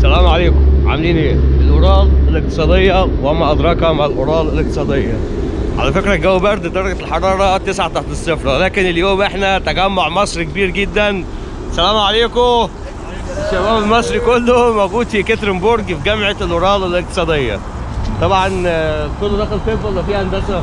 السلام عليكم عاملين ايه؟ الاورال الاقتصاديه وما ادراك ما الاورال الاقتصاديه على فكره الجو برد درجه الحراره 9 تحت الصفر ولكن اليوم احنا تجمع مصري كبير جدا السلام عليكم الشباب المصري كله موجود في كترنبورج في جامعه الاورال الاقتصاديه طبعا آه، كله داخل طب ولا في هندسه؟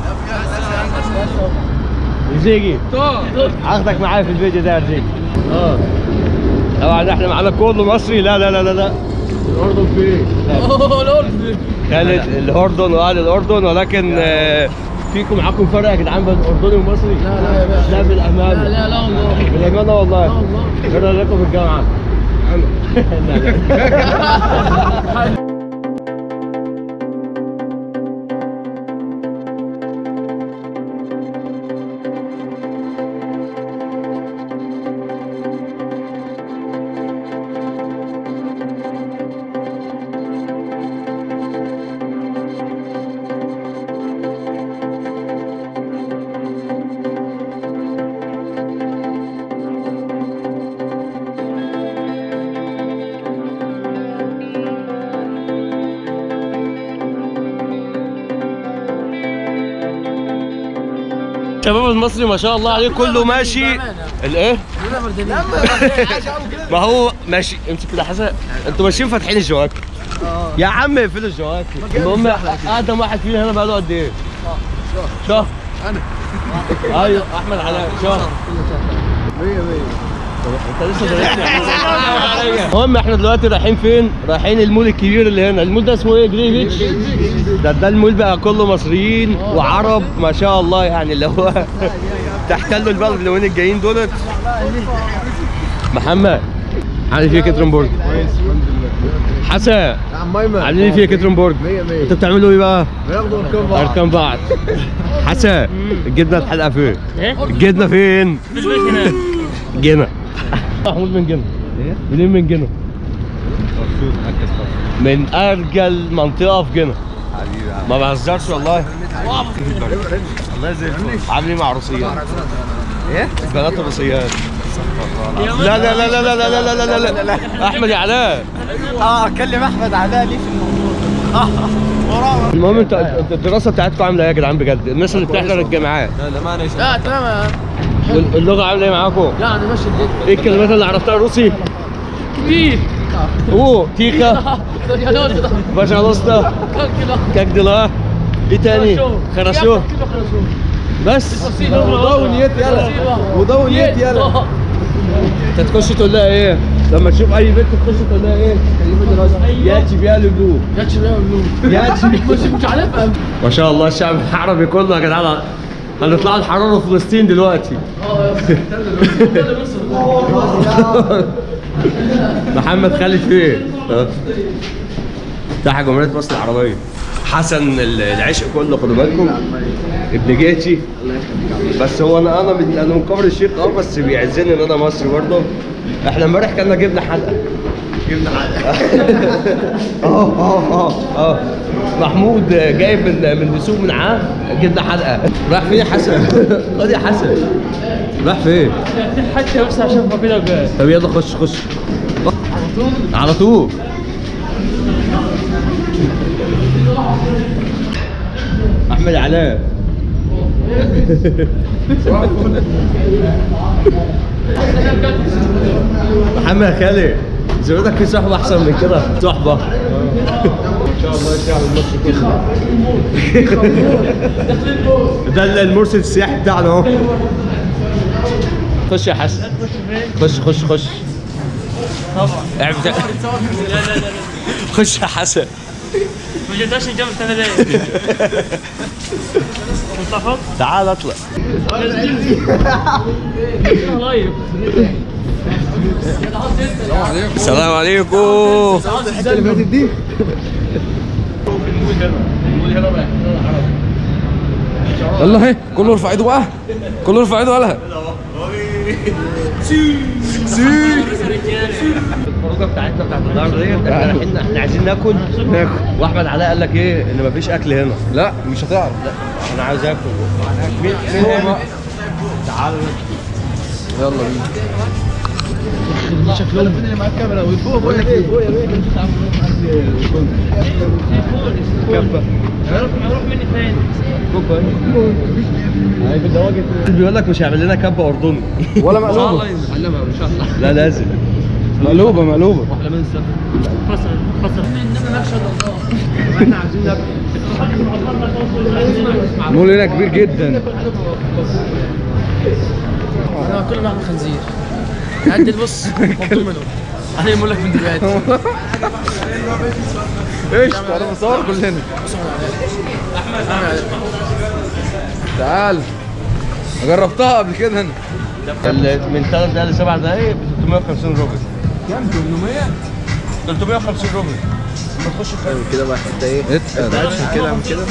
زيجي هاخدك معايا في الفيديو ده يا زيجي اه طبعا احنا معانا كله مصري لا لا لا لا لا الاردن فين؟ خالد الاردن واهل الاردن ولكن آه، فيكم معاكم فرق يا جدعان بين اردني ومصري؟ لا لا يا باشا لا بالامانه لا لا لا والله بالامانه والله لا والله ايه رايكم في الجامعه؟ الشباب المصري ما شاء الله عليه كله ماشي الايه؟ ما هو ماشي امسك كده حسن انتوا ماشيين فاتحين الجواكت يا عم اقفلوا الجواكت المهم اقدم واحد فينا هنا بقاله قد ايه؟ شهر انا ايوه احمد علاء شهر مية مية انت لسه ضايقني المهم احنا دلوقتي رايحين فين؟ رايحين المول الكبير اللي هنا، المول ده اسمه ايه؟ جري بيتش؟ ده ده المول بقى كله مصريين وعرب ما شاء الله يعني اللي هو تحتلوا البلد اليومين الجايين دولت محمد عامل ايه في كترنبورج؟ كويس الحمد لله حسن يا عم ايمن عاملين ايه في كترنبورج؟ مية مية انتوا بتعملوا ايه بقى؟ بياخدوا ارقام بعض اركان بعض حسن الجبنه الحلقه فين؟ الجبنه فين؟ جنة محمود من جنة ايه؟ منين من جنة؟ مبسوط مركز خاص من ارجل منطقه في جنة حبيبي ما بهزرش والله الله يزيدك عاملين مع روسيات ايه؟ بنات روسيات لا لا لا لا لا لا لا لا لا لا لا احمد يا علاء اه اكلم احمد علاء ليه في الموضوع وراه المهم انت انت الدراسه بتاعتكم عامله ايه يا جدعان بجد الناس اللي بتحضر الجامعات لا ما انا لا تمام اللغه عامله ايه معاكم لا انا ماشي الدنيا ايه الكلمات اللي عرفتها روسي كبير اوه تيكا باشالوستا كاك دلا ايه تاني خرشو بس ودونيت يلا ودونيت يلا انت تخش تقول لها ايه لما تشوف اي بنت تخش تقول لها ايه ياتي بيها لبلو جاتش بقى بلو ياتي مش مش عارف ما شاء الله الشعب العربي كله يا جدعان هنطلع الحراره في فلسطين دلوقتي محمد خالد فين؟ اه. تحت جمهورية مصر العربية حسن ال- العشق كله خدوا بالكم ابن جيتي بس هو انا انا من انا من كفر الشيخ اه بس بيعزني ان انا مصري برضه احنا امبارح كنا جبنا حلقه جبنا حلقه اه اه اه اه محمود جايب من من السوق من عام جبنا حلقه رايح فين يا حسن؟ خد يا حسن رايح فين؟ حتى بس عشان كده بقى طب يلا خش خش على طول احمد علاء محمد خالد زودك في صحبه احسن من كده صحبه ان شاء الله الشعب المصري كله ده المرشد السياحي بتاعنا اهو خش يا حسن خش خش خش طبعا خش يا حسن ما جبتهاش الجبل السنه دي مصطفى تعال اطلع لايف السلام عليكم الحته اللي فاتت دي يلا هي كله يرفع ايده بقى كله يرفع ايده يلا الخروجه بتاعتنا بتاعت النهارده ديت احنا رايحين احنا عايزين ناكل ناكل واحمد علاء قال لك ايه ان مفيش اكل هنا لا مش هتعرف انا عايز اكل مين مين هو هنا؟ بقى. تعال يلا بينا شكلهم اللي معاك كاميرا وفوق بقول لك ايه فوق يا بيه كبه هروح هروح مني اثنين كبه بيقول لك مش هيعمل لنا كبه اردني ولا مقلوبه علمها ان شاء الله لا لازم مقلوبه مقلوبه فصل فصل احنا عايزين نبقى مول هنا كبير جدا انا كل ما اعمل خنزير عندي البص مبطول منه انا يقول لك من دلوقتي ايش تعالى مصور كلنا تعال جربتها قبل كده انا ال- من 3 دقايق ل 7 دقايق ب 350 روبل كام 800 350 روبل ما تخش في كده بقى انت ايه اتقل عشان كده اعمل كده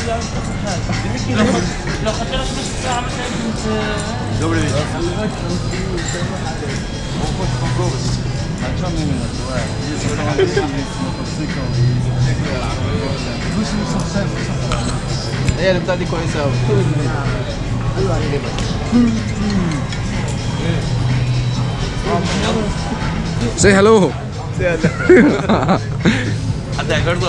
لو خدت لك نص ساعة مثلا هي البتاع دي كويسه قوي سي هلو حد هيجرب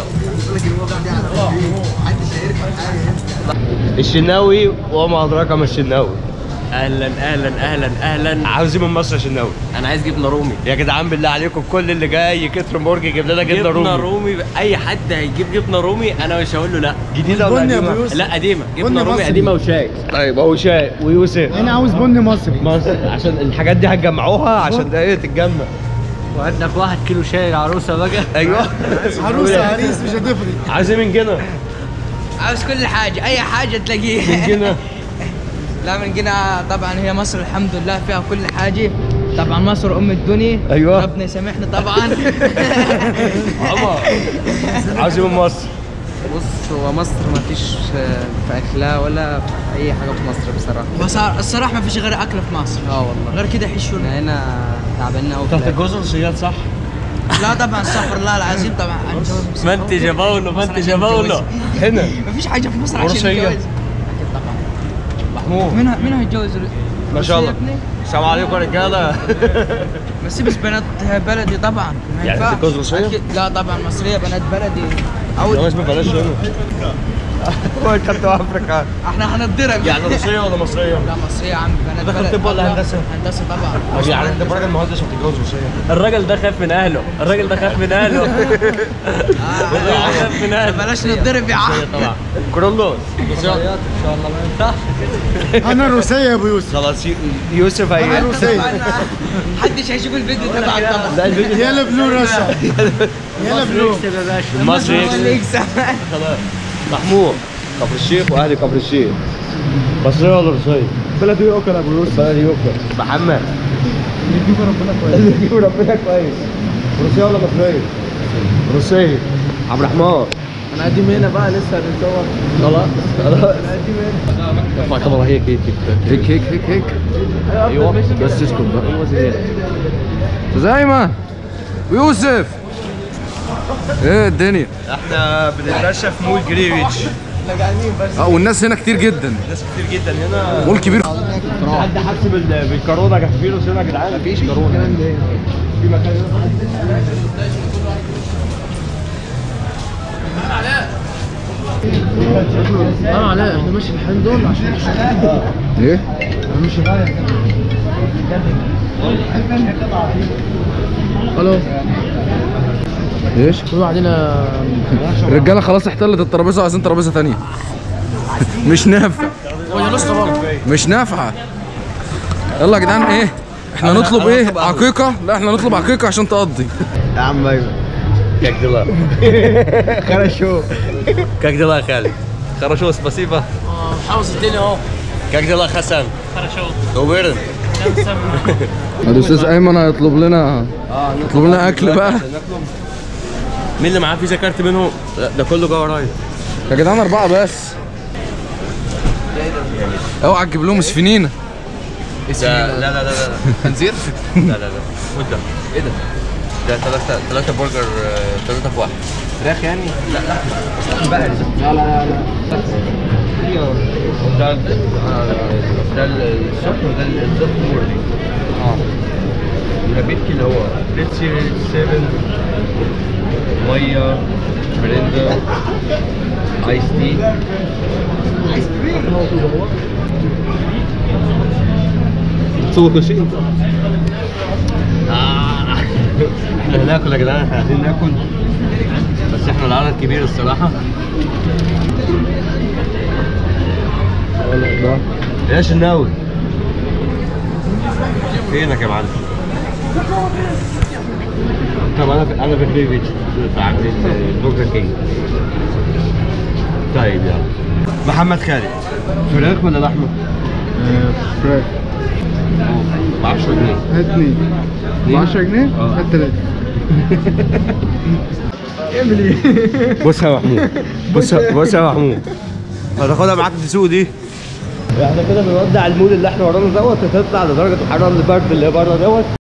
الشناوي وما ادراك ما الشناوي اهلا اهلا اهلا اهلا عاوزين من مصر شناوي انا عايز جبنه رومي يا جدعان بالله عليكم كل اللي جاي كتر مورج يجيب لنا جبنه جبنه رومي رومي اي حد هيجيب جبنه رومي انا مش هقول له لا جديده ولا قديمه؟ لا قديمه جبنه رومي قديمه وشاي طيب ابو شاي ويوسف انا عاوز بني مصري مصر عشان الحاجات دي هتجمعوها عشان ده ايه تتجمع وعندك واحد كيلو شاي العروسه بقى ايوه عروسه عريس مش هتفرق عايزين من جنة عاوز كل حاجة أي حاجة من تلاقيها جنة لا من جنا طبعا هي مصر الحمد لله فيها كل حاجة طبعا مصر أم الدنيا أيوة. ربنا يسامحنا طبعا عمر عايزين من مصر بص هو مصر ما فيش في اكلها ولا في اي حاجه في مصر بصراحه بس الصراحة ما فيش غير أكل في مصر اه والله غير كده حشور احنا هنا تعبانين قوي تحت الجزر صياد صح؟ لا طبعا استغفر الله العظيم طبعا أتجوز ما انت جباولو ما انت جباولو هنا ما فيش حاجة في مصر عشان روسية. نتجوز أكيد طبعا محمود منها منها هيتجوز ما شاء الله روسية ابني؟ السلام عليكم يا رجاله بس بس بنات بلدي طبعا ما يعني ينفعش. تتجوز روسية؟ أكيد- لا طبعا مصرية بنات بلدي أو جواز ببلاش هنا هو كابتن افريكا احنا هنتضرب يعني روسيه ولا مصريه؟ لا مصرية يا عم بنات دخلت بلد طب ولا الله. هندسة؟ هندسة طبعا يعني انت راجل مهندس هتتجوز روسيه الراجل ده خاف من اهله الراجل ده خاف من اهله الراجل ده خاف من اهله بلاش نتضرب يا عم طبعا كرولوس انا روسيه يا ابو يوسف خلاص يو- يوسف هي انا روسيه محدش هيشوف الفيديو تبعك طبعا ده الفيديو يلا بلو رشا يلا بلو مصر اللي يكسب يكسب خلاص محمود كفر الشيخ واهلي كفر الشيخ مصريه ولا روسيه؟ بلدي اوكل ابو يوسف بلدي يوكل محمد يجيب ربنا كويس يجيب ربنا كويس روسيه ولا مصريه؟ روسيه عبد الرحمن انا قديم هنا بقى لسه هنتصور خلاص خلاص ارفع الكاميرا هيك هيك هيك هيك هيك هيك ايوه بس اسكت بقى استاذ ايمن ويوسف ايه الدنيا احنا بنتمشى في مول جريفيتش اه والناس هنا كتير جدا ناس كتير جدا هنا مول كبير حد حاسس بال- بالكورونا جه فيروس هنا يا جدعان مفيش كورونا في مكان اه علاء احنا ماشي الحين دول عشان ايه الو ايش كل واحدنا الرجاله خلاص احتلت الترابيزه وعايزين ترابيزه تانية مش نافع وهي لسه برضه مش نافعه يلا يا جدعان ايه احنا نطلب ايه عقيقه لا احنا نطلب عقيقه عشان تقضي يا عم ايوه كاك ديلا خرشو كاك ديلا يا خالد خرشو спасибо حافظ الدنيا اهو كاك ديلا حسن хорошо دوبرن الاستاذ ايمن هيطلب لنا يطلب لنا اكل بقى مين اللي معاه فيزا كارت منهم؟ لا، ده كله جوه ورايا يا جدعان اربعه بس اوعى تجيب لهم سفنينه لا لا لا لا لا خنزير لا لا لا خد ده ايه ده؟ ده ثلاثة ثلاثة برجر آه، ثلاثة في واحد فراخ يعني بقى لا لا لا لا ده ده السخن وده السخن مورنينج اه الهابيتكي اللي هو بيبسي 7 ميه بريندا ايس تي صوت شيء احنا هناكل يا جدعان احنا عايزين ناكل بس احنا العدد كبير الصراحه ايش الناوي فينك يا معلم طب انا في انا في البيت في عند البرجر كينج طيب يلا محمد خالد فراخ ولا لحمه؟ فراخ ب 10 جنيه هات اتنين ب 10 جنيه اه. هات تلاته بص يا محمود بص بص يا محمود هتاخدها معاك تسوق دي احنا كده بنودع المول اللي احنا ورانا دوت تطلع لدرجه الحراره البرد اللي بره دوت